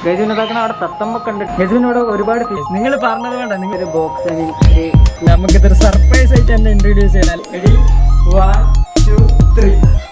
ഗജുവിനതാക്കണ അവിടെ തത്തമ്മൊക്കെ ഉണ്ട് ഗജുവിനോട് ഒരുപാട് നിങ്ങൾ പറഞ്ഞത് വേണ്ട നിങ്ങൾ ഒരു ബോക്സ് നമുക്കിതൊരു സർപ്രൈസ് ആയിട്ട് തന്നെ ഇൻട്രൊഡ്യൂസ് ചെയ്താൽ വൺ ടു ത്രീ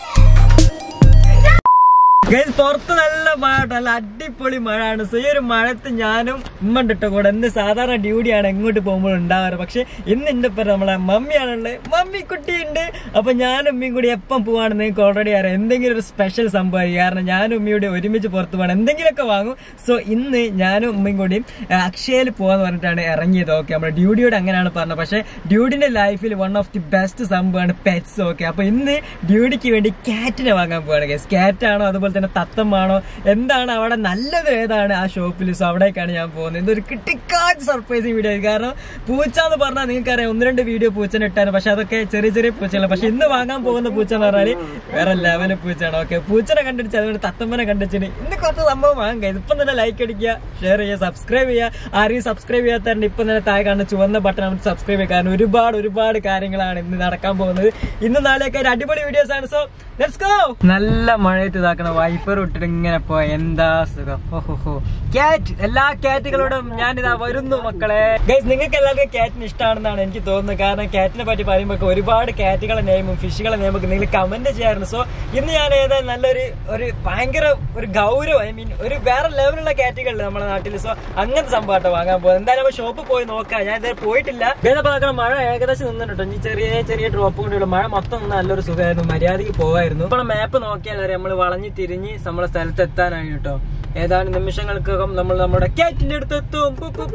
ഗൈസ് പുറത്ത് നല്ല മഴ കേട്ടോ നല്ല അടിപൊളി മഴയാണ് സോ ഈ ഒരു മഴത്ത് ഞാനും ഉമ്മ ഇട്ടോ കൂടെ ഇന്ന് സാധാരണ ഡ്യൂട്ടിയാണ് എങ്ങോട്ട് പോകുമ്പോൾ ഉണ്ടാവാറ് പക്ഷെ ഇന്ന് എന്റെ പേര് നമ്മളെ മമ്മിയാണുള്ളത് മമ്മി കുട്ടിയുണ്ട് അപ്പൊ ഞാനും ഉമ്മയും കൂടി എപ്പം പോവാണ് നിങ്ങൾക്ക് ഓൾറെഡി അറിയാം എന്തെങ്കിലും ഒരു സ്പെഷ്യൽ സംഭവമായി കാരണം ഞാനും ഉമ്മയും കൂടി ഒരുമിച്ച് പുറത്ത് പോകണം എന്തെങ്കിലുമൊക്കെ വാങ്ങും സോ ഇന്ന് ഞാനും ഉമ്മയും കൂടി അക്ഷയയിൽ പോവാന്ന് പറഞ്ഞിട്ടാണ് ഇറങ്ങിയത് ഓക്കെ നമ്മുടെ ഡ്യൂഡിയോട് അങ്ങനെയാണ് പറഞ്ഞത് പക്ഷെ ഡ്യൂഡിന്റെ ലൈഫിൽ വൺ ഓഫ് ദി ബെസ്റ്റ് സംഭവമാണ് പെറ്റ്സ് ഓക്കെ അപ്പൊ ഇന്ന് ഡ്യൂഡിക്ക് വേണ്ടി കാറ്റിനെ വാങ്ങാൻ പോവാണ് ഗൈസ് കാറ്റാണോ അതുപോലെ തന്നെ തത്തമാണോ എന്താണ് അവിടെ നല്ലത് ഏതാണ് ആ ഷോപ്പിൽ സോ അവിടേക്കാണ് ഞാൻ പോകുന്നത് ഇതൊരു കിട്ടിക്കാറ്റ് സർപ്രൈസിങ് വീഡിയോ ആയി കാരണം പൂച്ച എന്ന് പറഞ്ഞാൽ നിങ്ങൾക്കറിയാം ഒന്ന് രണ്ട് വീഡിയോ പൂച്ചനെ ഇട്ടാണ് പക്ഷെ അതൊക്കെ ചെറിയ ചെറിയ പൂച്ചകളാണ് പക്ഷെ ഇന്ന് വാങ്ങാൻ പോകുന്ന പൂച്ച എന്ന് പറഞ്ഞാല് വേറെ ലെവല് പൂച്ചയാണ് ഓക്കെ പൂച്ചനെ കണ്ടിട്ട് അതുകൊണ്ട് തത്തമ്മനെ കണ്ടിച്ചിട്ട് ഇന്ന് കുറച്ച് സംഭവം വാങ്ങാം guys. ഇപ്പം തന്നെ ലൈക്ക് അടിക്കുക ഷെയർ ചെയ്യുക സബ്സ്ക്രൈബ് ചെയ്യുക ആരെയും സബ്സ്ക്രൈബ് ചെയ്യാത്തവരുടെ ഇപ്പം തന്നെ താഴെ കാണുന്ന ചുവന്ന ബട്ടൺ നമുക്ക് സബ്സ്ക്രൈബ് ചെയ്യുക കാരണം ഒരുപാട് ഒരുപാട് കാര്യങ്ങളാണ് ഇന്ന് നടക്കാൻ പോകുന്നത് ഇന്ന് നാളെയൊക്കെ ഒരു അടിപൊളി വീഡിയോസ് ആണ് സോ ലെറ്റ്സ് ഗോ നല്ല മഴയത്ത് ഇതാക്കണ വൈഫർ ഇട്ടിട്ട് ഇങ്ങനെ പോ എന്താ സുഖം ഓഹോ ക്യാറ്റ് എല്ലാ ക്യാറ്റുകളോടും ഞാനിതാ വരുന്നു മക്കളെ ഗൈസ് നിങ്ങൾക്ക് എല്ലാവർക്കും ക്യാറ്റിന് ഇഷ്ടമാണെന്നാണ് എനിക്ക് തോന്നുന്നത് കാരണം ക്യാറ്റിനെ പറ്റി പറയുമ്പോൾ ഒരുപാട് ക്യാറ്റുകളെ നെയിമും ഫിഷുകളെ നെയിമൊക്കെ നിങ്ങൾ കമന്റ് ചെയ്യാറുണ്ട് സോ ഇന്ന് ഞാൻ ഏതായാലും നല്ലൊരു ഒരു ഭയങ്കര ഒരു ഗൗരവം ഐ മീൻ ഒരു വേറെ ലെവലുള്ള ക്യാറ്റുകളിൽ നമ്മുടെ നാട്ടിൽ സോ അങ്ങനത്തെ സംഭവമാട്ടോ വാങ്ങാൻ പോകുന്നത് എന്തായാലും ഷോപ്പിൽ പോയി നോക്കാം ഞാൻ ഇതുവരെ പോയിട്ടില്ല വേദപ്പോ നോക്കണം മഴ ഏകദേശം നിന്നിട്ടോ ഈ ചെറിയ ചെറിയ ഡ്രോപ്പ് കൊണ്ടുള്ള മഴ മൊത്തം നിന്ന് നല്ലൊരു സുഖമായിരുന്നു മര്യാദയ്ക്ക് പോവായിരുന്നു ഇപ്പോൾ മാപ്പ് നോക്കിയാൽ അറിയാം നമ്മൾ വളഞ്ഞ് തിരിഞ്ഞ് നമ്മളെ സ്ഥലത്ത് എത്താനായി കേട്ടോ ഏതാനും നിമിഷങ്ങൾക്കകം നമ്മൾ നമ്മുടെ ക്യാറ്റിന്റെ അടുത്ത് എത്തും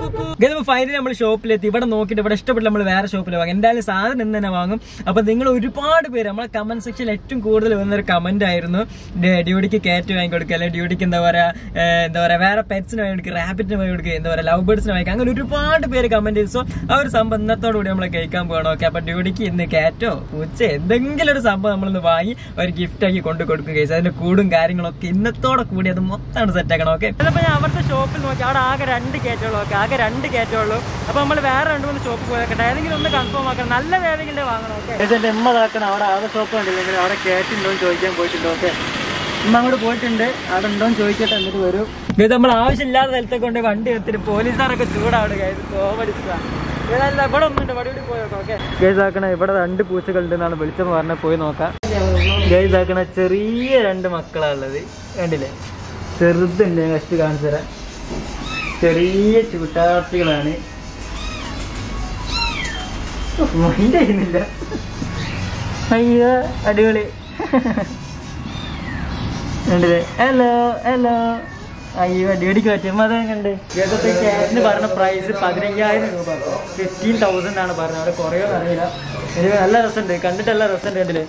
ഫൈനലി നമ്മൾ ഷോപ്പിലെത്തി ഇവിടെ നോക്കിയിട്ട് ഇവിടെ ഇഷ്ടപ്പെട്ട് നമ്മൾ വേറെ ഷോപ്പിൽ വാങ്ങും എന്തായാലും സാധനം ഇന്ന് തന്നെ വാങ്ങും അപ്പൊ നിങ്ങൾ ഒരുപാട് പേര് നമ്മളെ കമന്റ് സെക്ഷനിൽ ഏറ്റവും കൂടുതൽ വന്നൊരു കമന്റ് ആയിരുന്നു ഡേ- ഡ്യൂട്ടിക്ക് ക്യാറ്റ് വാങ്ങി കൊടുക്കുക അല്ലെങ്കിൽ ഡ്യൂട്ടിക്ക് എന്താ പറയാ ഏഹ്, എന്താ പറയാ വേറെ പെറ്റ്സിന് വാങ്ങി കൊടുക്കുക റാബിറ്റിന് വാങ്ങി കൊടുക്കുക എന്താ പറയാ ലവ് ബേർഡ്സിന് വാങ്ങി അങ്ങനെ ഒരുപാട് പേര് കമന്റ് ചെയ്തു സോ ആ ഒരു സംഭവം ഇന്നത്തോടു കൂടി നമ്മൾ കഴിക്കാൻ പോകണം ഓക്കെ അപ്പൊ ഡ്യൂട്ടിക്ക് ഇന്ന് ക്യാറ്റോ പൂച്ച എന്തെങ്കിലും ഒരു സംഭവം നമ്മളിന്ന് വാങ്ങി ഒരു ഗിഫ്റ്റ് ആക്കി കൊണ്ടു കൊടുക്കും കേസ് അതിന്റെ കൂടും കാര്യങ്ങളൊക്കെ ഇന്നത്തോടെ കൂടി അത് മൊത്തമാണ് സെറ്റ് ആക്കണം ഓക്കെ ചിലപ്പോൾ ഞാൻ അവിടുത്തെ ഷോപ്പിൽ നോക്കി അവിടെ ആകെ രണ്ട് കയറ്റുള്ളൂ ഓക്കെ ആകെ രണ്ട് കയറ്റുള്ളൂ അപ്പൊ നമ്മൾ വേറെ രണ്ട് മൂന്ന് ഷോപ്പ് പോയേക്കട്ടെ ഏതെങ്കിലും ഒന്ന് കൺഫേം ആക്കണം നല്ല ഏതെങ്കിലും വാങ്ങണം ഓക്കെ എന്റെ ഉമ്മ ഇതാക്കണം അവിടെ ആകെ ഷോപ്പ് കണ്ടില്ലെങ്കിൽ അവിടെ കയറ്റുണ്ടോ എന്ന് ചോദിക്കാൻ പോയിട്ടുണ്ടോ ഓക്കെ ഉമ്മ അങ്ങോട്ട് പോയിട്ടുണ്ട് അവിടെ ഉണ്ടോ എന്ന് ചോദിക്കട്ടെ എന്നിട്ട് വരും ഇത് നമ്മൾ ആവശ്യമില്ലാത്ത സ്ഥലത്തെ കൊണ്ട് വണ്ടി എടുത്തിട്ട് പോലീസുകാരൊക്കെ ചൂടാവുക കോമഡിച്ചാ ഇതല്ല ഇവിടെ ഒന്നുണ്ട് ഇവിടെ ഇവിടെ പോയി നോക്കാം ഓക്കെ ഗൈസാക്കണ ഇവിടെ രണ്ട് പൂച്ചകളുണ്ട് എന്നാണ് വിളിച്ചെന്ന് പറഞ്ഞ പോയി നോക്കാം ഗൈസാക്കണ ചെറിയ രണ്ട് മക്കളാ ഉള്ളത് കണ്ടില്ലേ ചെറുതുണ്ട് ഞാൻ ഫസ്റ്റ് കാണിച്ചു തരാം ചെറിയ ചൂട്ടാർത്തികളാണ് മൈൻഡ് ചെയ്യുന്നില്ല അയ്യോ അടിപൊളി കണ്ടില്ലേ ഹലോ ഹലോ അയ്യോ അടിപൊളിക്ക് പറ്റും അത് കണ്ട് ഇതൊക്കെ ക്യാറ്റിന് പറഞ്ഞ പ്രൈസ് പതിനയ്യായിരം രൂപ ഫിഫ്റ്റീൻ തൗസൻഡ് ആണ് പറഞ്ഞത് അവിടെ കുറയോ അറിയില്ല ഇത് നല്ല രസമുണ്ട് കണ്ടിട്ട് നല്ല രസമുണ്ട് കണ്ടില്ലേ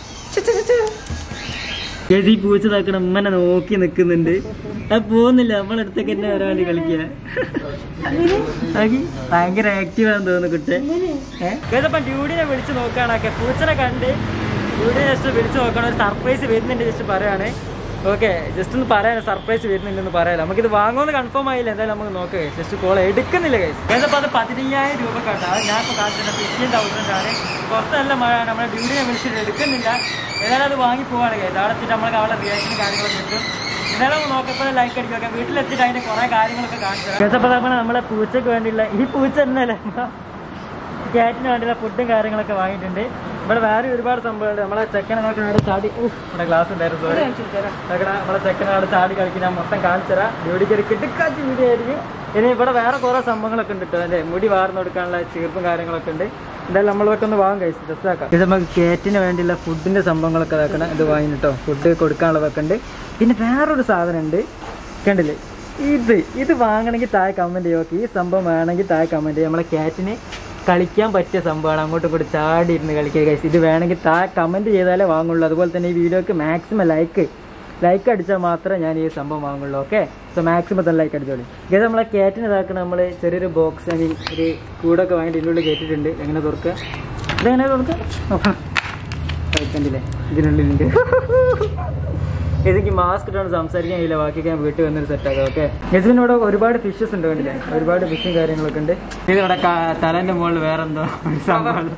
ഏത് ഈ പൂച്ച താക്കണം ഉമ്മനെ നോക്കി നിൽക്കുന്നുണ്ട് അത് പോകുന്നില്ല നമ്മളടുത്തൊക്കെ എന്നെ വരാൻ വേണ്ടി കളിക്കുക ആക്കി ഭയങ്കര ആക്റ്റീവ് ആണെന്ന് തോന്നുന്നു കുട്ടി ഏതപ്പം ഡ്യൂഡിനെ വിളിച്ച് നോക്കുകയാണൊക്കെ പൂച്ചനെ കണ്ട് ഡ്യൂഡിനെ ജസ്റ്റ് വിളിച്ച് നോക്കണം ഒരു സർപ്രൈസ് വരുന്നുണ്ട് ജസ്റ്റ് പറയാണ് ഓക്കെ ജസ്റ്റ് ഒന്ന് പറയാൻ സർപ്രൈസ് വരുന്നുണ്ടെന്ന് പറയാം നമുക്കിത് വാങ്ങുമെന്ന് കൺഫേം ആയില്ല എന്തായാലും നമുക്ക് നോക്കുക ജസ്റ്റ് കോൾ എടുക്കുന്നില്ല കൈസ് ഏതപ്പോൾ അത് പതിനയ്യായിരം രൂപ കേട്ടോ അത് ഞാൻ ഇപ്പോൾ കാണിച്ചിട്ട് ഫിഫ്റ്റീൻ തൗസൻഡ് ആണ് പുറത്ത് നല്ല മഴ നമ്മുടെ ഡ്യൂഡിനെ വിളിച്ചിട്ട് എടുക്കുന്നില്ല ഏതായാലും അത് വാങ്ങി പോവാണ് കൈസ് അവിടെ എത്തിയിട്ട് നമ്മൾക്ക് അവളുടെ റിയാക്ഷൻ കാര്യങ്ങളൊക്കെ കിട്ടും എന്നാലും നോക്കപ്പോൾ ലൈക്ക് അടിക്കുക വീട്ടിലെത്തിയിട്ട് അതിന്റെ കുറെ കാര്യങ്ങളൊക്കെ കാണിച്ചു നമ്മളെ പൂച്ചക്ക് വേണ്ടിയുള്ള ഈ പൂച്ച തന്നെയല്ലേ ക്യാറ്റിന് വേണ്ടിയുള്ള ഫുഡും കാര്യങ്ങളൊക്കെ വാങ്ങിയിട്ടുണ്ട് ഇവിടെ വേറെ ഒരുപാട് സംഭവമുണ്ട് നമ്മളെ ചെക്കനെ നോക്കി അവിടെ ചാടി ഉഫ്, ഇവിടെ ഗ്ലാസ് ഉണ്ടായിരുന്നു സോറി നോക്കണ നമ്മളെ ചെക്കനെ അവിടെ ചാടി കളിക്കുന്ന ഞാൻ മൊത്തം കാണിച്ചുതരാം ഡ്യൂട്ടിക്ക് ഒരു കിട്ടിക്കാച്ച് വീഡിയോ ആയിരിക്കും ഇനി ഇവിടെ വേറെ കുറെ സംഭവങ്ങളൊക്കെ ഉണ്ട് കേട്ടോ അല്ലേ മുടി വാർന്നു കൊടുക്കാനുള്ള ചീർപ്പും കാര്യങ്ങളൊക്കെ ഉണ്ട് എന്തായാലും നമ്മളൊക്കെ ഒന്ന് വാങ്ങാം കഴിച്ചു ജസ്റ്റാക്കാം ഇത് നമുക്ക് കേറ്റിന് വേണ്ടിയുള്ള ഫുഡിന്റെ സംഭവങ്ങളൊക്കെ ഇതാക്കണം ഇത് വാങ്ങി കേട്ടോ ഫുഡ് കൊടുക്കാനുള്ളതൊക്കെ ഉണ്ട് പിന്നെ വേറൊരു സാധനം ഉണ്ട് കണ്ടില്ലേ ഇത് ഇത് വാങ്ങണമെങ്കിൽ താഴെ കമന്റ് ചെയ്യും ഓക്കെ ഈ സംഭവം വേണമെങ്കിൽ താഴെ കമന്റ് ചെയ്യും നമ്മളെ ക്യാറ്റിന് കളിക്കാൻ പറ്റിയ സംഭവമാണ് അങ്ങോട്ടും ഇങ്ങോട്ട് ചാടി ഇരുന്ന് കളിക്കുക guys. ഇത് വേണമെങ്കിൽ താഴെ കമന്റ് ചെയ്താലേ വാങ്ങുള്ളൂ അതുപോലെ തന്നെ ഈ വീഡിയോക്ക് മാക്സിമം ലൈക്ക് ലൈക്ക് അടിച്ചാൽ മാത്രമേ ഞാൻ ഈ സംഭവം വാങ്ങുള്ളൂ ഓക്കെ സോ മാക്സിമം തന്നെ ലൈക്ക് അടിച്ചോളി ഇത് നമ്മളെ ക്യാറ്റിന് ഇതാക്കണം നമ്മൾ ചെറിയൊരു ബോക്സ് ഐ മീൻ ഒരു കൂടൊക്കെ വാങ്ങിയിട്ട് ഇതിനുള്ളിൽ കയറ്റിയിട്ടുണ്ട് എങ്ങനെ തുറക്കുക ഇതെങ്ങനെ തുറക്കുക കണ്ടില്ലേ ഇതിനുള്ളിലുണ്ട് എനിക്ക് മാസ്ക് ഇട്ടാണ് സംസാരിക്കാൻ കഴിയില്ല ബാക്കിയൊക്കെ ഞാൻ വീട്ടിൽ വന്നൊരു സെറ്റാക്കാം ഓക്കെ യജുവിനോട് ഒരുപാട് ഫിഷസ് ഉണ്ട് കണ്ടില്ലേ ഒരുപാട് ഫിഷും കാര്യങ്ങളൊക്കെ ഉണ്ട് ഇതിവിടെ തലേന്റെ മുകളിൽ വേറെ എന്തോ ഒരു സംഭവം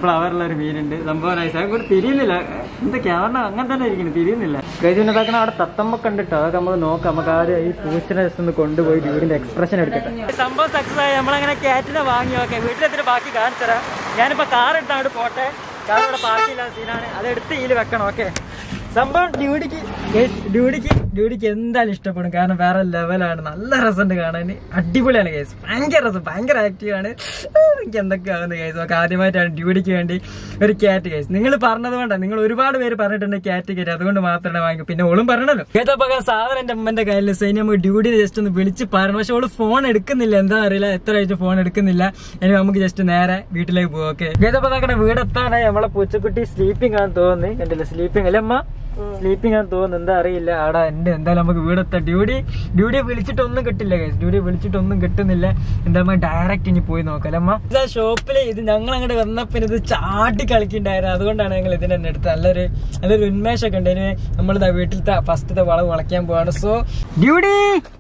ഫ്ലവറുള്ള ഒരു മീനുണ്ട് സംഭവം നൈസ് അത് കൂടെ തിരിയുന്നില്ല എന്താ ക്യാമറ അങ്ങനെ തന്നെ ഇരിക്കുന്നു തിരിയുന്നില്ല കഴിഞ്ഞ ഇതാക്കണ അവിടെ തത്തമ്മ കണ്ടിട്ടോ അതൊക്കെ നമുക്ക് നോക്കാം നമുക്ക് ആദ്യം ഈ പൂച്ചിനെ ജസ്റ്റ് ഒന്ന് കൊണ്ടുപോയി വീടിന്റെ എക്സ്പ്രഷൻ എടുക്കട്ടെ സംഭവം സക്സസ് ആയി നമ്മളങ്ങനെ ക്യാറ്റിനെ വാങ്ങി ഓക്കെ വീട്ടിലെത്തിട്ട് ബാക്കി കാണിച്ചു തരാം ഞാനിപ്പോ കാർ എടുത്ത് അങ്ങോട്ട് പോട്ടെ കാർ ഇവിടെ പാർക്കില്ല സീനാണ് അത് എടുത്ത് ഇതിൽ വെക്കണം ഓക്കെ സംഭവം ഡ്യൂഡിക്ക് ഡ്യൂഡിക്ക് ഡ്യൂഡിക്ക് എന്തായാലും ഇഷ്ടപ്പെടും കാരണം വേറെ ലെവലാണ് നല്ല രസമുണ്ട് കാണാൻ അടിപൊളിയാണ് കേസ് ഭയങ്കര രസം ഭയങ്കര ആക്റ്റീവ് ആണ് എനിക്ക് എന്തൊക്കെയാവുന്ന കേസ് ഒക്കെ ആദ്യമായിട്ടാണ് ഡ്യൂഡിക്ക് വേണ്ടി ഒരു ക്യാറ്റ് കേസ് നിങ്ങൾ പറഞ്ഞത് കൊണ്ട് നിങ്ങൾ ഒരുപാട് പേര് പറഞ്ഞിട്ടുണ്ട് ക്യാറ്റ് കേറ്റ് അതുകൊണ്ട് മാത്രമേ വാങ്ങി പിന്നെ ഓളും പറഞ്ഞല്ലോ കേട്ടപ്പോ സാധനം എന്റെ അമ്മന്റെ കയ്യിൽ സൈനി നമുക്ക് ഡ്യൂഡിനെ ജസ്റ്റ് ഒന്ന് വിളിച്ച് പറയണം പക്ഷെ ഓള് ഫോൺ എടുക്കുന്നില്ല എന്താ അറിയില്ല എത്ര ആയിട്ട് ഫോൺ എടുക്കുന്നില്ല ഇനി നമുക്ക് ജസ്റ്റ് നേരെ വീട്ടിലേക്ക് പോകാം ഓക്കെ കേട്ടപ്പോ നമ്മുടെ വീട് എത്താനായി നമ്മളെ പൂച്ചക്കുട്ടി സ്ലീപ്പിംഗ് ആണെന്ന് തോന്നി കണ്ടില്ല സ്ലീപ്പിംഗ് അല്ലേ അമ്മ സ്ലീപ്പിംഗ് ആണെന്ന് തോന്നുന്നു എന്താ അറിയില്ല അവിടെ എന്റെ എന്തായാലും നമുക്ക് വീടെത്താം ഡ്യൂട്ടി ഡ്യൂട്ടിയെ വിളിച്ചിട്ടൊന്നും കിട്ടില്ല ഗൈസ് ഡ്യൂട്ടിയെ വിളിച്ചിട്ടൊന്നും കിട്ടുന്നില്ല എന്താ ഡയറക്റ്റ് ഇനി പോയി നോക്കാം അമ്മ ഇത് ആ ഷോപ്പില് ഇത് ഞങ്ങൾ അങ്ങോട്ട് വന്നപ്പോ ഇത് ചാട്ടി കളിക്കണ്ടായിരുന്നു അതുകൊണ്ടാണ് ഞങ്ങൾ ഇതിനെ തന്നെ എടുത്തത് നല്ലൊരു നല്ലൊരു ഉന്മേഷമൊക്കെ ഉണ്ട് ഇനി നമ്മളിതാ വീട്ടിലത്തെ ഫസ്റ്റത്തെ വളം വളയ്ക്കാൻ പോവാണ് സോ ഡ്യൂട്ടി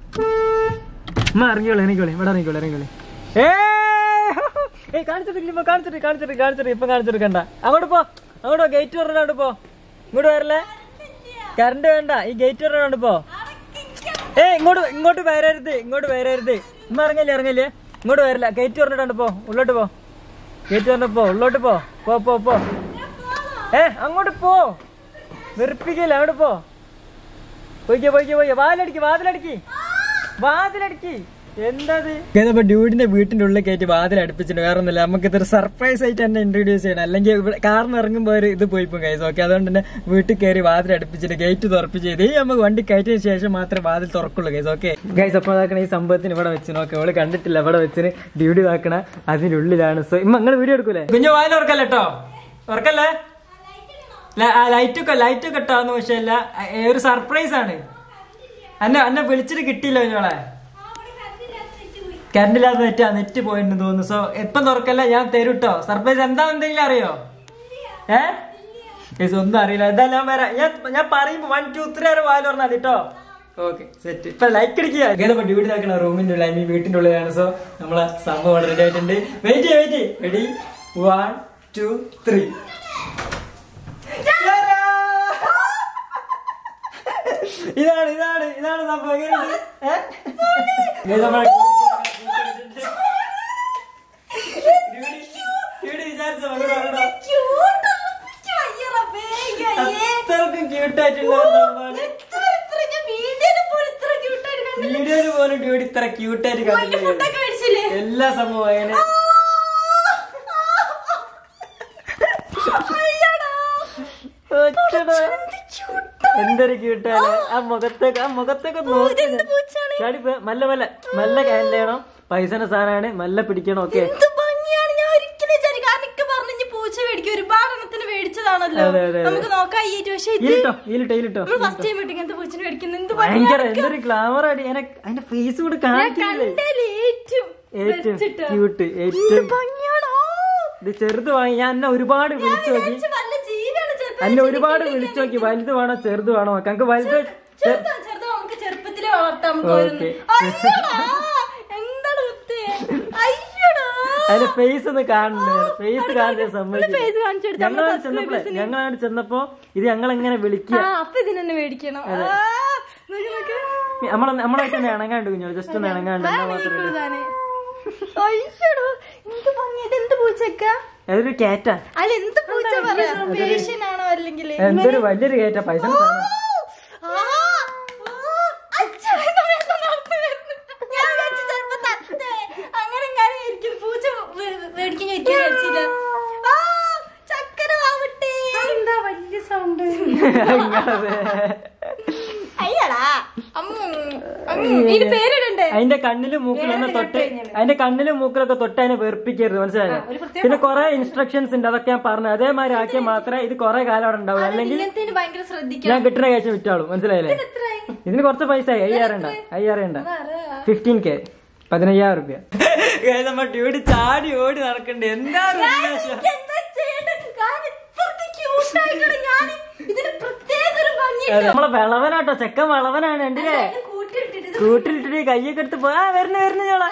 അമ്മ ഇറങ്ങിയോളൂ ഇറങ്ങിക്കോളി ഇവിടെ ഇറങ്ങിക്കോളി ഇറങ്ങിക്കോളി ഏ ഏയ് കാണിച്ചിട്ടില്ല ഇപ്പൊ കാണിച്ചിട്ട് കാണിച്ചിട്ട് കാണിച്ചിട്ട് ഇപ്പൊ കാണിച്ചിട്ട് കണ്ട അങ്ങോട്ട് പോ അങ്ങോട്ട് ഗേറ്റ് പറഞ്ഞ അങ്ങോട്ട് പോ ഇങ്ങോട്ട് വരല്ലേ കറണ്ട് വേണ്ട ഈ ഗേറ്റ് പറഞ്ഞ പോ ഏ ഇങ്ങോട്ട് ഇങ്ങോട്ട് വരരുത് ഇങ്ങോട്ട് വരരുത് ഇമ്മ ഇറങ്ങല്ലേ ഇറങ്ങല്ലേ ഇങ്ങോട്ട് വരില്ല ഗേറ്റ് പറഞ്ഞിട്ടുണ്ട് പോ ഉള്ളോട്ട് പോ ഗേറ്റ് പറഞ്ഞ പോ ഉള്ളോട്ട് പോ പോ പോ പോ ഏ അങ്ങോട്ട് പോ വെറുപ്പിക്കില്ല അങ്ങോട്ട് പോ പോയിക്കോ പോയിക്കോ പോയിക്കോ വാതിലടിക്ക് വാതിലടിക്ക് വാതിലടിക്ക് എന്തത് ഇതപ്പോ ഡ്യൂഡിന്റെ വീട്ടിന്റെ ഉള്ളിൽ കയറ്റി വാതിൽ അടുപ്പിച്ചിട്ട് വേറെ ഒന്നുമില്ല നമുക്ക് ഇതൊരു സർപ്രൈസ് ആയിട്ട് തന്നെ ഇൻട്രൊഡ്യൂസ് ചെയ്യണം അല്ലെങ്കിൽ ഇവിടെ കാറിന് ഇറങ്ങുമ്പോൾ ഒരു ഇത് പോയി പോകും കൈസ് ഓക്കെ അതുകൊണ്ട് തന്നെ വീട്ടിൽ കയറി വാതിൽ അടുപ്പിച്ചിട്ട് ഗേറ്റ് തുറപ്പിച്ച് ചെയ്ത് ഈ നമുക്ക് വണ്ടി കയറ്റിയ ശേഷം മാത്രമേ വാതിൽ തുറക്കുള്ളൂ ഗൈസ് ഓക്കെ ഗൈസ് അപ്പോൾ അതാക്കണ ഈ സംഭവത്തിന് ഇവിടെ വെച്ച് നോക്കാം അവള് കണ്ടിട്ടില്ല ഇവിടെ വെച്ചിന് ഡ്യൂട്ടി ആക്കണ അതിനുള്ളിലാണ് സോ ഇമ്മ നിങ്ങൾ വീഡിയോ എടുക്കൂലേ കുഞ്ഞു വാതിൽ ഉറക്കല്ലേ കേട്ടോ ഉറക്കല്ലേ ലൈറ്റ് ഒക്കെ ലൈറ്റ് ഒക്കെ ഇട്ടാന്ന് പക്ഷെ അല്ല ഏ, ഒരു സർപ്രൈസ് ആണ് എന്നെ എന്നെ വിളിച്ചിട്ട് കിട്ടിയില്ല കുഞ്ഞോളെ കറണ്ട് ഇല്ലാതെ നെറ്റ് നെറ്റ് പോയിട്ടുണ്ട് തോന്നുന്നു സോ എപ്പം തുറക്കല്ല ഞാൻ തരും കേട്ടോ സർപ്രൈസ് എന്താ എന്തെങ്കിലും അറിയോ ഏ Guys, ഒന്നും അറിയില്ല എന്തായാലും ഞാൻ വരാം ഞാൻ ഞാൻ പറയുമ്പോ വൺ ടു ത്രീ വരെ വാല് പറഞ്ഞാൽ മതി കേട്ടോ ഓക്കെ സെറ്റ് ഇപ്പൊ ലൈക്ക് അടിക്കുക ഇപ്പൊ ഡ്യൂട്ടി ആക്കണ റൂമിന്റെ ഉള്ളിൽ ഐ മീൻ വീട്ടിന്റെ ഉള്ളിലാണ് സോ നമ്മളെ സംഭവം റെഡി ആയിട്ടുണ്ട് വെയിറ്റ് ചെയ്യ wait ready one two three ഇതാണ് ഇതാണ് ഇതാണ് സംഭവം എങ്ങനെയുണ്ട് ഏ? ഇത് നമ്മളെ ഡ്യൂട്ടി വിചാരിച്ചോ ഇവിടെ ഇവിടെ അത്രക്കും ക്യൂട്ടായിട്ടുള്ള സംഭവമാണ് വീഡിയോയിൽ പോലും ഡ്യൂട്ടി ഇത്ര ക്യൂട്ടായിട്ട് കണ്ടിട്ടില്ല എല്ലാ സംഭവം അങ്ങനെ ഒച്ചടാ. എന്തൊരു ക്യൂട്ടാണ് ആ മുഖത്തേക്ക് ആ മുഖത്തേക്ക് നോക്കി ചാടി പോ- മല്ല മല്ല മല്ല ഹാൻഡിൽ ചെയ്യണം പൈസന്റെ സാധനമാണ് മല്ല പിടിക്കണം ഓക്കെ എന്ത് ഭംഗിയാണ് ഞാൻ ഒരിക്കലും വിചാരിക്കും കാരണം ഇക്ക പറഞ്ഞു പൂച്ച മേടിക്കും ഒരുപാട് എണ്ണത്തിന് മേടിച്ചതാണല്ലോ അതെ, അതെ, അതെ. നമുക്ക് നോക്കാം ഈ പക്ഷെ ഇത് ഈലിട്ടോ ഈലിട്ടോ ഈലിട്ടോ നമ്മൾ ഫസ്റ്റ് ടൈം മേടിക്കും എന്ത് പൂച്ചനെ മേടിക്കുന്നു എന്ത് ഭയങ്കര ഭംഗിയാണ് എന്തൊരു ഗ്ലാമർ അടി എന്നെ അതിന്റെ ഫേസ് കൂടെ കാണിക്കില്ലേ കണ്ടതിൽ ഏറ്റവും ഏറ്റവും best ട്ടോ. ക്യൂട്ട് എന്ത് ഏറ്റവും ഭംഗിയാണോ ഇത് ചെറുത് വാങ്ങി ഞാൻ എന്നെ ഒരുപാട് വിളിച്ചു നോക്കി വിചാരിച്ചു വല്ല ജീവിയാണ് ചെറുപ്പം എന്നെ ഒരുപാട് വിളിച്ചു നോക്കി വലുത് വേണോ ചെറുത് വേണോ നോക്കാം നമുക്ക് വലുത് ചെറുതാ ചെറുതാ നമുക്ക് ചെറുപ്പത്തിലെ വളർത്താം നമുക്ക് ഓക്കേ. ഓരോന്ന്. അയ്യടാ, എന്താണ് മുത്തേ അയ്യടാ അതിന്റെ ഫേസ് ഒന്ന് കാണുന്നുണ്ട് ഫേസ് കാണിച്ച സമ്മതിച്ചു face കാണിച്ചു കൊടുത്ത് ഞങ്ങൾ നമ്മുടെ ചെന്നപ്പോഴേ ഞങ്ങളാണ് ചെന്നപ്പോ ഇത് ഞങ്ങൾ എങ്ങനെ വിളിക്കുക ആ അപ്പൊ ഇതിനെന്നെ മേടിക്കണം ആ, നോക്ക് നോക്ക്. നമ്മളെ നമ്മളായിട്ട് ഒന്ന് ഇണങ്ങാണ്ട് കുഞ്ഞു ജസ്റ്റ് ഒന്ന് ഇണങ്ങാണ്ട് എന്നാ വേറെ മാത്രമേ ഇപ്പൊ ഇതാണ്. അയ്യടോ എന്ത് ഭംഗി ഇത് എന്ത് പൂച്ചക്ക അതൊരു കേറ്റാ അല്ല എന്ത് പൂച്ച പറയാ പേഷ്യനാണോ അല്ലെങ്കിൽ എന്തൊരു വലിയൊരു കേറ്റാ പൈസ അങ്ങനെ കാര്യം ഇരിക്കും പൂച്ച മേടിക്കാൻ ഇരിക്കാൻ വിചാരിച്ചില്ല ആ, ചക്കര വാവട്ടെ എന്താ വലിയ സൗണ്ട് അയ്യടാ അമ്മു അമ്മു ഇതിന് പേരിടണ്ടേ അതിന്റെ കണ്ണിലും മൂക്കിലൊന്ന് തൊട്ട് അതിന്റെ കണ്ണിലും മൂക്കിലൊക്കെ തൊട്ട് അതിനെ വെറുപ്പിക്കരുത് മനസ്സിലായോ ഒരു പ്രത്യേക പിന്നെ കുറെ ഇൻസ്ട്രക്ഷൻസ് ഉണ്ട് അതൊക്കെ ഞാൻ പറഞ്ഞു അതേമാതിരി ആക്കിയാൽ മാത്രമേ ഇത് കുറെ കാലം അവിടെ ഉണ്ടാവും അല്ലെങ്കിൽ ഇങ്ങനത്തേന് ഭയങ്കര ശ്രദ്ധിക്കണം ഞാൻ കിട്ടുന്ന കാശ് വിറ്റാളും മനസ്സിലായില്ലേ എത്രയായി ഇതിന് കുറച്ച് പൈസ ആയി അയ്യായിരം ഉണ്ടാ അയ്യായിരം ഉണ്ടാ ഫിഫ്റ്റീൻ കെ പതിനയ്യായിരം റുപ്യ നമ്മ ഡ്യൂട്ടി ചാടി ഓടി നടക്കണ്ടേ എന്താ എന്താ ചെയ്യേണ്ടത്? കാരണം ഇത്രയ്ക്ക് cute ആയിട്ടാണ് ഞാൻ ഇതിന് പ്രത്യേക ഒരു ഭംഗി നമ്മളെ വിളവനാട്ടോ ചെക്കൻ വിളവനാണ് കണ്ടില്ലേ ഇത് കൂട്ടിയിട്ടിട്ട് ഇത് കൂട്ടിലിട്ടിട്ട് കയ്യൊക്കെ എടുത്ത് പോയാ വരുന്ന വരുന്ന ചോള അല്ല, ഒന്ന് ആക്കി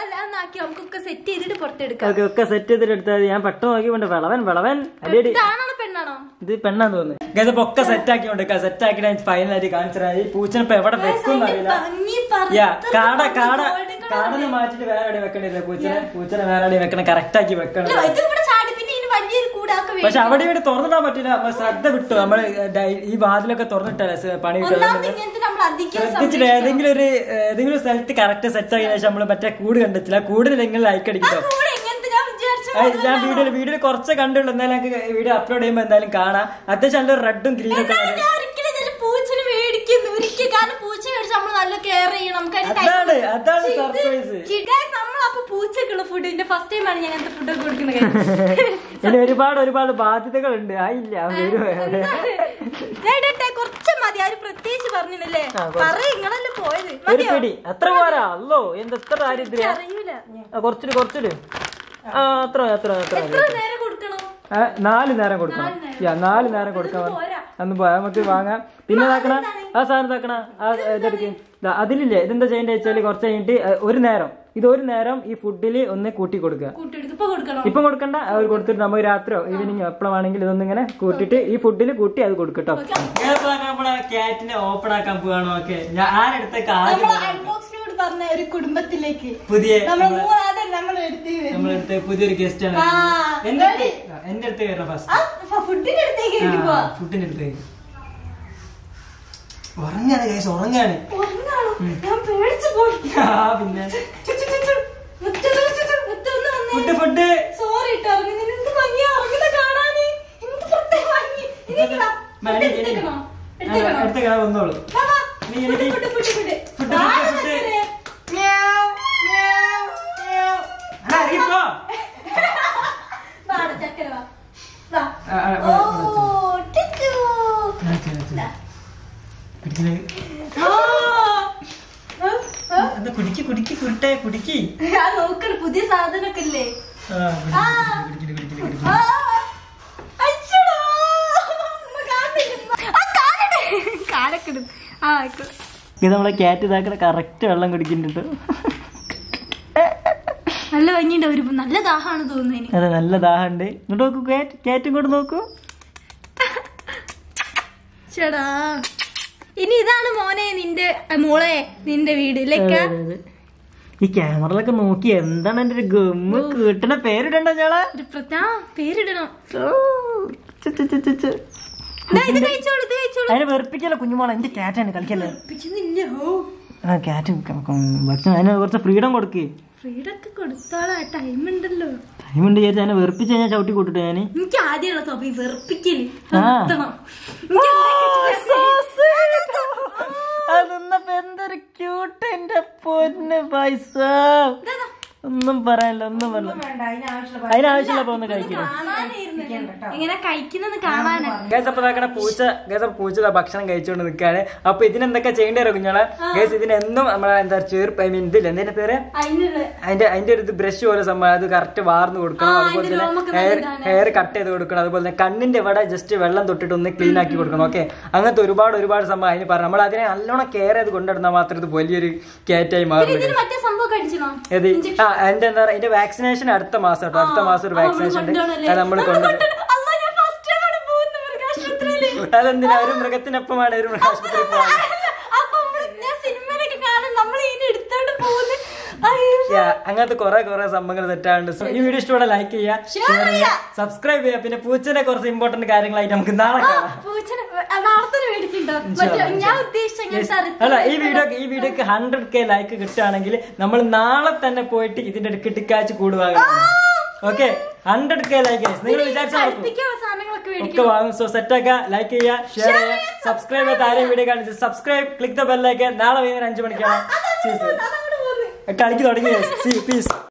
ബാക്കി നമുക്കൊക്കെ സെറ്റ് ചെയ്തിട്ട് പുറത്തെടുക്കാം ഓക്കെ ഒക്കെ സെറ്റ് ചെയ്തിട്ട് എടുത്താൽ ഞാൻ പെട്ടെന്ന് നോക്കിക്കൊണ്ട് വിളവൻ വിളവൻ അടിയടി ഇതാണോ പെണ്ണാണോ ഇത് പെണ്ണാന്ന് തോന്നുന്നു ഗൈസ് അപ്പൊ ഒക്കെ സെറ്റ് ആക്കി കൊണ്ട് സെറ്റ് ആക്കിയിട്ട് ഫൈനലായിട്ട് കാണിച്ചാൽ ഈ പൂച്ചനെ ഇപ്പൊ എവിടെ വെക്കും അറിയില്ല ഭംഗി യാ പറുത്ത കാട കാട golden colour. കാടനെ മാറ്റിട്ട് വേറെ എവിടെ വെക്കണ്ടില്ല പൂച്ചനെ പൂച്ചനെ വേറെ എവിടെ വെക്കണം കറക്റ്റ് ആക്കി വെക്കണം ഇല്ല, ഇത് ഇവിടെ ചാടി പിന്നെ ഇതിന് വലിയൊരു കൂടാക്ക പക്ഷെ അവിടെ ഇവിടെ തുറന്നിടാൻ പറ്റില്ല നമ്മൾ ശ്രദ്ധ വിട്ടു നമ്മള് ഡൈ- ഈ വാതിലൊക്കെ തുറന്നിട്ടല്ലേ സ- പണി ഒന്നാമത് കിട്ടുന്നത് ഇങ്ങനത്തെ നമ്മൾ അധികം ശ്രദ്ധിച്ചിട്ട് ഏതെങ്കിലും ഒരു ഏതെങ്കിലും ഒരു സ്ഥലത്ത് കറക്റ്റ് സെറ്റ് ആക്കിയ ശേഷം നമ്മള് മറ്റേ കൂട് കണ്ടെത്തില്ല കൂടുതലെങ്കിലും ലൈക്ക് അടിക്കട്ടോ കൂടെ ഇങ്ങനത്തെ ഞാൻ വിചാരിച്ചു ഏയ് ഞാൻ വീഡിയോയിൽ വീഡിയോയിൽ കുറച്ച് കണ്ടുള്ളൂ എന്നാലും ഞങ്ങൾക്ക് വീഡിയോ അപ്ലോഡ് ചെയ്യുമ്പോൾ എന്തായാലും കാണാം അത്യാവശ്യം നല്ല റെഡും ഗ്രീനും ഒക്കെ എന്നാലും ഞാൻ ഒരിക്കലും ഇതിന് പൂച്ചനെ മേടിക്കുന്നു ഒരിക്കലും കാരണം പൂച്ച മേടിച്ച് നമ്മൾ നല്ല കെയർ ചെയ്യണം നമുക്ക് അതിന് time അതാണ് കൊടുക്കണം. അതാണ് പക്ഷേ ഇത് സർപ്രൈസ് കിടാൻ നമ്മൾ അപ്പൊ പൂച്ചക്കുള്ള ഫുഡ് ഇതിന്റെ ഫസ്റ്റ് ടൈം ആണ് ഞാൻ അങ്ങനത്തെ ഫുഡ് കൊടുക്കുന്ന കാര്യം ഇനി ഒരുപാട് ഒരുപാട് ബാധ്യതകളുണ്ട് ആയില്ല വരും ഞാൻ ഇടട്ടെ കുറച്ച് മതി ആര് പ്രത്യേകിച്ച് പറഞ്ഞില്ലേ ആ, കുറച്ച്. പറ നിങ്ങളല്ലേ പോയത് ഒരു മതിയോ പിടി അത്ര പോരാ അല്ലോ എന്ത് എത്ര ദാരിദ്ര്യ അറിയൂല കുറച്ചിട്ട് കുറച്ചിട്ട് ആ അത്ര മതി, അത്ര മതി, അത്ര മതി. എത്ര നേരം കൊടുക്കണം ആ, നാല് നേരം കൊടുക്കണം യാ നാല് നേരം കൊടുക്കാൻ പോരാ. അന്ന് പോയാ നമുക്ക് വാങ്ങാം പിന്നെ ഇതാക്കണ ആ സാധനം ഇതാക്കണ ആ ഇതെടുക്ക് ദാ, അതിലില്ലേ ഇതെന്താ ചെയ്യേണ്ടത് വെച്ചാല് കുറച്ച് കഴിഞ്ഞിട്ട് ഏ, ഒരു നേരം ഇത് ഒരു നേരം ഈ ഫുഡിൽ ഒന്ന് കൂട്ടി കൊടുക്കുക കൂട്ടിയെടുത്ത് ഇപ്പൊ കൊടുക്കണം ഇപ്പം കൊടുക്കണ്ട അവർ കൊടുത്തിട്ട് നമുക്ക് രാത്രിയോ ഈവനിങ്ങോ എപ്പോഴാണെങ്കിൽ ഇതൊന്നും ഇങ്ങനെ കൂട്ടിയിട്ട് ഈ ഫുഡിൽ കൂട്ടി അത് കൊടുക്കട്ടോ നമ്മളെ ക്യാറ്റിനെ ഓപ്പൺ ആക്കാൻ പോവാണോ ഓക്കെ ഞാൻ ആരെടുത്തേക്ക് ആദ്യം നമ്മൾ അൺബോക്സിനോട് പറഞ്ഞ ഒരു കുടുംബത്തിലേക്ക് പുതിയ നമ്മൾ മൂന്നാതെ നമ്മൾ എടുത്ത് നമ്മളടുത്ത് പുതിയൊരു ഗസ്റ്റ് ആണ് ആ, എന്റെ അടുത്ത് ആ, എന്റെ അടുത്ത് കയറണം ഫസ്റ്റ് ആ ഫുഡിന്റെ അടുത്തേക്ക് എനിക്ക് പോവാ ഫുഡിന്റെ അടുത്തേക്ക് ഉറങ്ങാണ് കേസ് ഉറങ്ങാണ് ഉറങ്ങാണോ ഞാൻ പേടിച്ചു പോയി ആ പിന്നെ സോറി ഫുഡ് ഫുഡ് കേട്ടോ എന്ത് ഭംഗിയാ ഉറങ്ങുന്ന കാണാന് എന്ത് പ്രത്യേക ഭംഗി ഇനി വാ. മണി, ഫുഡ് ഇനി. എടുത്തേക്കണോ? എടുത്തേക്കണോ? അടുത്ത കാലം വന്നോളൂ വാ, വാ. നീ ഫുഡ്, എനിക്ക് ഫുഡ്, ഫുഡ്, ഫുഡ്. ഫുഡ്, വാ, ഫുഡ്, ഫുഡ്. ചക്കരെ. അല്ല, ഇറങ്ങിപ്പോ. വാടാ, ചക്കര വാ. വാ. ആ, ആ, ഓ, ഇവിടെ, ഇവിടെ വെച്ചോ. ടിച്ചു. ആ, ശരി, ശരി. പിടിക്കണേ. ആ. ആ, ആ. എന്താ കുടിക്ക് കുടിക്ക് കുരുട്ടെ കുടിക്ക് ആ, നോക്കണ് പുതിയ സാധനമൊക്കെ ഇല്ലേ ആ, ആ. കുടിക്ക്, കുടിക്ക്, കുടിക്ക്, കുടിക്ക്. ആ. അയ്യടാ. ഉമ്മ കാണുന്നില്ല. ആ, കാണട്ടെ. കാലൊക്കെ ഇടും. ആ, ആയിക്കോട്ടെ. ഇത് നമ്മളെ ക്യാറ്റ് ഇതാക്കണ കറക്റ്റ് വെള്ളം കുടിക്കുന്നുണ്ട് നല്ല ഭംഗിയുണ്ട് ഒരു നല്ല ദാഹാണ് തോന്നുന്നതിന് അതെ നല്ല ദാഹമുണ്ട് ഇങ്ങോട്ട് നോക്കൂ ക്യാറ്റ് ക്യാറ്റ് ഇങ്ങോട്ട് നോക്കൂ ചേടാ ഇനി ഇതാണ് മോനെ നിന്റെ ആ, മോളെ നിന്റെ വീട് ഇല്ലേക്ക അതെ, അതെ, അതെ. ഈ ക്യാമറയിലൊക്കെ നോക്കി എന്താണ് എന്റെ ഒരു ഗമ്മ് കിട്ടണ പേരിടണ്ട ചേളാ ഒരു പ്രത്യേക പേരിടണം ഓ, ചു, ചു, ചു, ചു, ചു. ദാ, ഇത് കഴിച്ചോളൂ ഇത് കഴിച്ചോളൂ അതിനെ വെറുപ്പിക്കല്ലോ കുഞ്ഞുമോളെ എന്റെ ക്യാറ്റാണ് കളിക്കല്ലേ പിടിക്കുന്നില്ല ഓ ആ ക്യാറ്റ് ഭക്ഷണം അതിന് കുറച്ച് ഫ്രീഡം കൊടുക്ക് ഫ്രീഡൊക്കെ കൊടുത്തോളാ ടൈം ഉണ്ടല്ലോ ടൈമുണ്ട് ചേച്ചി അതിനെ വെറുപ്പിച്ച് കഴിഞ്ഞാൽ ചവിട്ടി കൂട്ടിട്ട് ഞാന് എനിക്ക് ആദ്യമുള്ള സ്വഭാവം ഈ വെറുപ്പിക്കല് ആ. നിർത്തണം. എനിക്ക് എന്തൊക്കെ അതൊന്നപ്പോ എന്തൊരു ക്യൂട്ട് എന്റെ പൊന്ന് പൈസ ഇതാ, ഇതാ. ഒന്നും പറയാനില്ല ഒന്നും പറയില്ല അതിനാവശ്യമുള്ളപ്പോ ഒന്ന് കഴിക്കണം കാണാനായിരുന്നു. ഇങ്ങനെ കഴിക്കുന്നത് കാണാനാ ഗേസ് അപ്പൊ ഇതാക്കണ പൂച്ച ഗേസ് അപ്പൊ പൂച്ച ദാ ഭക്ഷണം കഴിച്ചുകൊണ്ട് നിൽക്കാണ് അപ്പൊ ഇതിനെന്തൊക്കെ ചെയ്യേണ്ടി വരും കുഞ്ഞോളെ ഗേസ് ഇതിനെന്നും നമ്മളെ എന്താ ചേർപ്പ് ഐ മീൻ ഇതില്ല എന്തിന്റെ പേര് അതിനുള്ള അതിന്റെ അതിന്റെ ഒരു ബ്രഷ് പോലെ സംഭവം അത് കറക്റ്റ് വാർന്ന് കൊടുക്കണം ആ, അതുപോലെ അതിന്റെ തന്നെ രോമൊക്കെ ഹെയർ നല്ലതാണ്. ഹെയർ കട്ട് ചെയ്ത് കൊടുക്കണം അതുപോലെ തന്നെ കണ്ണിന്റെ ഇവിടെ ജസ്റ്റ് വെള്ളം തൊട്ടിട്ട് ഒന്ന് ക്ലീൻ ആക്കി കൊടുക്കണം ഓക്കെ അങ്ങനത്തെ ഒരുപാട് ഒരുപാട് സംഭവം അതിന് പറഞ്ഞു നമ്മൾ അതിനെ നല്ലോണം കെയർ ചെയ്ത് കൊണ്ടുവരുന്നാൽ മാത്രം ഇത് വലിയൊരു കാറ്റായി മാറും ഇതിന് മറ്റേ സംഭവം കഴിച്ചണോ ഏത് ആ അതിന്റെ എന്താ പറയാ അതിന്റെ വാക്സിനേഷൻ അടുത്ത മാസം കേട്ടോ അടുത്ത മാസം ഒരു വാക്സിനേഷൻ ഉണ്ട് അത് നമ്മൾ കൊണ്ട് അതെന്തിനാ ഒരു മൃഗത്തിനൊപ്പമാണ് ഒരു മൃഗാശുപത്രി പോകാൻ Yeah, അങ്ങനത്തെ കുറെ കുറെ സംഭവങ്ങൾ തെറ്റാണ്ട് So, ഈ വീഡിയോ ഇഷ്ടപ്പെടെ ലൈക്ക് ചെയ്യുക ഷെയർ ചെയ്യുക സബ്സ്ക്രൈബ് ചെയ്യുക പിന്നെ പൂച്ചനെ കുറച്ച് ഇമ്പോർട്ടന്റ് കാര്യങ്ങളായിട്ട് നമുക്ക് നാളെ കാണാം ഞാൻ ഉദ്ദേശിച്ച Yes. ഇങ്ങനത്തെ അല്ല ഈ വീഡിയോ ഈ വീഡിയോക്ക് ഹൺഡ്രഡ് കെ ലൈക്ക് കിട്ടുകയാണെങ്കിൽ നമ്മൾ നാളെ തന്നെ പോയിട്ട് ഇതിന്റെ ഒരു കിട്ടിക്കാച്ച് കൂടുവാങ്ങും ഓക്കെ ഹൺഡ്രഡ് കെ ലൈക്ക് നിങ്ങൾ വിചാരിച്ചാൽ നടക്കും കളിപ്പിക്കാനുള്ള സാധനങ്ങളൊക്കെ മേടിക്കും ഒക്കെ വാങ്ങും സോ സെറ്റ് ആക്കുക ലൈക്ക് ചെയ്യുക ഷെയർ ചെയ്യുക സബ്സ്ക്രൈബ് ചെയ്ത് ആരെയും വീഡിയോ കാണിച്ച് സബ്സ്ക്രൈബ് ക്ലിക്ക് ദ ബെല്ലൈക്ക് നാളെ വൈകുന്നേരം അഞ്ചു മണിക്കാണ് അതങ്ങോട്ട് പോകുന്നു കളിക്ക് തുടങ്ങി പീസ്